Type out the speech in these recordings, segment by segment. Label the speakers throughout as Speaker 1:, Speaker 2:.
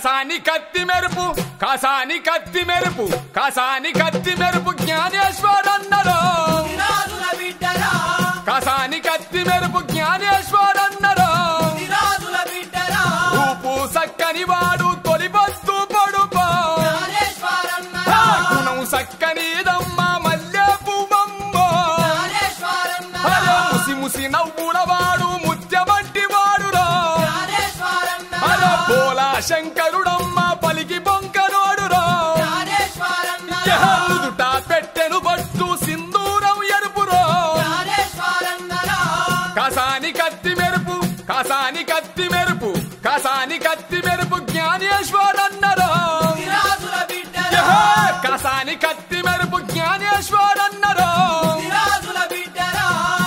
Speaker 1: కాసాని కత్తి మెరుపు కాసాని కత్తి మెరుపు కాసాని కత్తి మెరుపు జ్ఞానేశ్వరన్నరో
Speaker 2: రాజుల బిడ్డరా
Speaker 1: కాసాని కత్తి మెరుపు జ్ఞానేశ్వరన్నరో
Speaker 2: రాజుల బిడ్డరా
Speaker 1: రూపు సక్కని వాడు తొలి బస్తు పడుపో
Speaker 2: జ్ఞానేశ్వరన్నరా
Speaker 1: గుణం సక్కనిదమ్మ మల్లె పువ్వమ్మో
Speaker 2: జ్ఞానేశ్వరన్నరా
Speaker 1: అరే ముసి ముసి నవ్వుల వాడు ముత్యమంటి వాడురా
Speaker 2: జ్ఞానేశ్వరన్నరా
Speaker 1: అరే పోలా శంకరుడమ్మ పలికి బొంకనోడురా
Speaker 2: జ్ఞానేశ్వరన్నరా
Speaker 1: నుదుట పెట్టెను బట్టు సింధూరం ఎరుపురో
Speaker 2: జ్ఞానేశ్వరన్నరా
Speaker 1: కాసాని కత్తి మెరుపు కాసాని కత్తి మెరుపు కాసాని కత్తి మెరుపు జ్ఞానేశ్వరన్నరో
Speaker 2: రాజుల బిడ్డరా
Speaker 1: కాసాని కత్తి మెరుపు జ్ఞానేశ్వరన్నరో
Speaker 2: రాజుల బిడ్డరా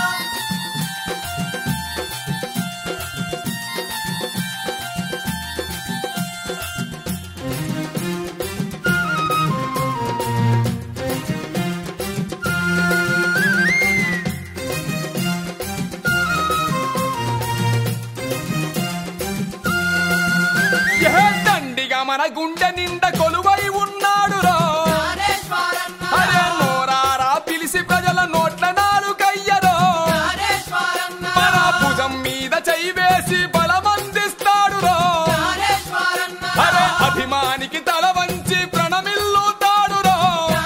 Speaker 1: ఏ దండిగా మన గుండె నిండా కొలువై ఉన్నాడురా
Speaker 2: జ్ఞానేశ్వరన్నరా
Speaker 1: అరే నోరారా పిలిసి ప్రజల నోట్ల నాలుగయ్యరో మన
Speaker 2: జ్ఞానేశ్వరన్నరా
Speaker 1: భుజం మీద చెయ్యి వేసి బలమందిస్తాడురా అరే
Speaker 2: జ్ఞానేశ్వరన్నరా
Speaker 1: అభిమానికి తల వంచి ప్రణమిల్లుతాడురా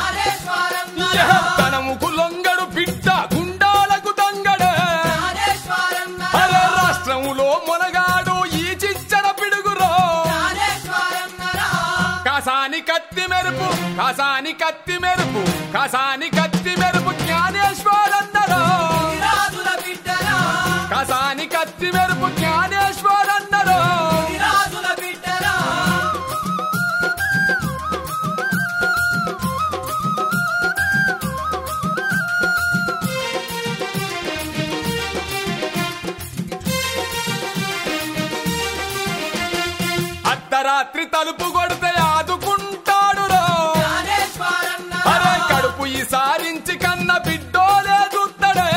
Speaker 1: తనముకు లొంగడు బిడ్డ గుండాలకు తంగడే అరే రాష్ట్రములో మొనగాడు ఈ చిచ్చడ పిడుగురో కాసాని కత్తి మెరుపు కాసాని కత్తి మెరుపు కాసాని కత్తి మెరుపు జ్ఞానేశ్వరన్నరో కాసాని కత్తి మెరుపు జ్ఞానేశ్వరన్నరో అర్ధరాత్రి తలుపు కొడితే ఆదుకుంటాడురో అరే కడుపు ఈ సారించి కన్న బిడ్డోలే చూస్తాడే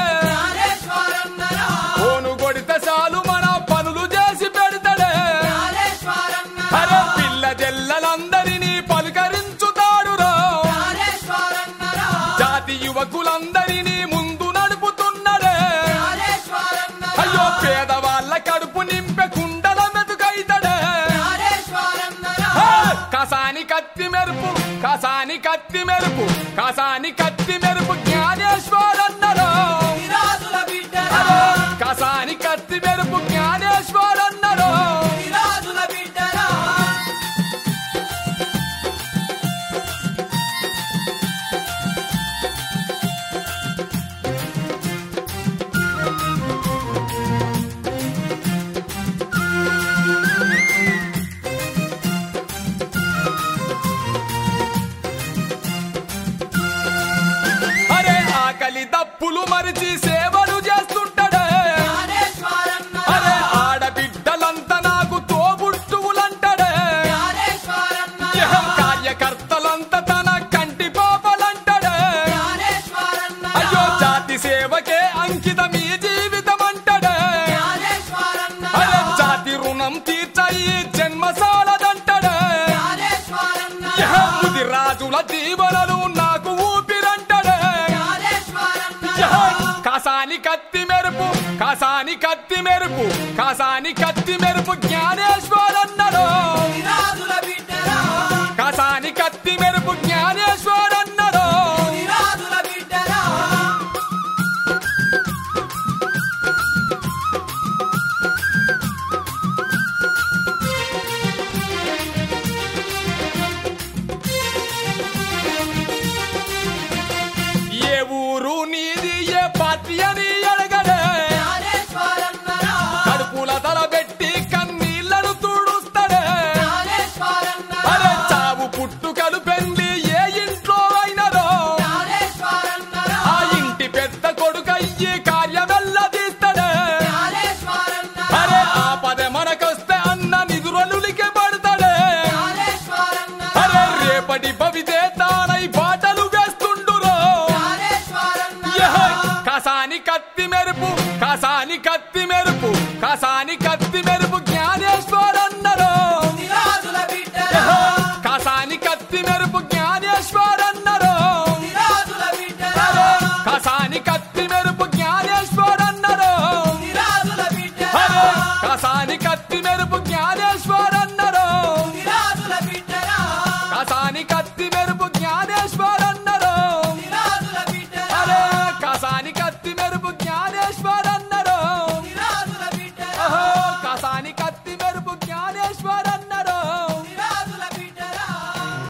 Speaker 1: ఫోను కొడితే చాలు మన పనులు చేసి పెడతాడే అరే పిల్ల జల్లలందరినీ పలుకరించుతాడురో జాతి యువకులందరినీ ముందు నడుపుతున్నాడే అయ్యో పేదవాళ్ళ కడుపు నింపే కుండల మెతుకైతడే హే! కాసాని కత్తి మెరుపు కాసాని కత్తి మెరుపు కాసాని కత్తి మెరుపు జ్ఞానేశ్వరన్నరో కాసాని కత్తి మెరుపు జ్ఞానేశ్వరన్నరో అరే ఆకలి దప్పులు మరిచి సేవలు చేస్తుంటాడే అరే ఆడబిడ్డలంతా నాకు తోబుట్టువులంటాడే యహం కార్యకర్తలంతా తన కంటి పాపలంటాడే అయ్యో జాతి సేవకే అంకితం ఈ జీవితం అంటాడే అరే జాతి రుణం తీర్చయి జన్మసాలదంటాడే యహం ముది రాజుల దీవెనలు నాకు ఊపిరంటాడే యహం కాసాని కత్తి మెరుపు కాసాని కత్తి మెరుపు కాసాని కత్తి